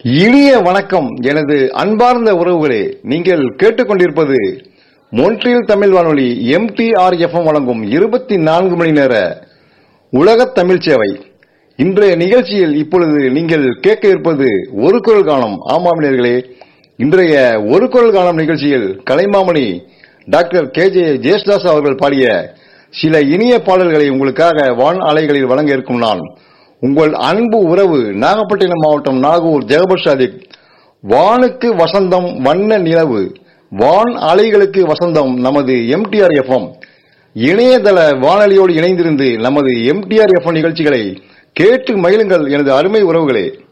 இனிய வணக்கம் எனது அன்பார்ந்த உறவுகளே நீங்கள் கேட்டுக்கொண்டிருப்பது மொன்றியல் தமிழ் வானொலி எம்டிஆர் எஃப்எம் வழங்கும் இருபத்தி நான்கு மணி நேர உலகத் தமிழ் சேவை இன்றைய நிகழ்ச்சியில் இப்பொழுது நீங்கள் கேட்க இருப்பது ஒரு குரல் காலம் ஆமாம் நேர்களே இன்றைய ஒரு குரல் காலம் நிகழ்ச்சியில் Kalaimamani doctor K J Yesudas அவர்கள் பாடிய சில இனிய பாடல்களை உங்களுக்காக வான் அலைகளில் வழங்க இருக்கும் நான் உங்கள் அன்பு உறவு நாகப்பட்டினம் மாவட்டம் நாகூர் ஜெகபர் சாதிக் வானுக்கு வசந்தம் வண்ண நிலவு வான் அலைகளுக்கு வசந்தம் நமது எம்டிஆர் எஃப்எம் இணையதள வானொலியோடு இணைந்திருந்து நமது எம்டிஆர் எஃப்எம் நிகழ்ச்சிகளை கேட்டு மகிழுங்கள் எனது அருமை உறவுகளே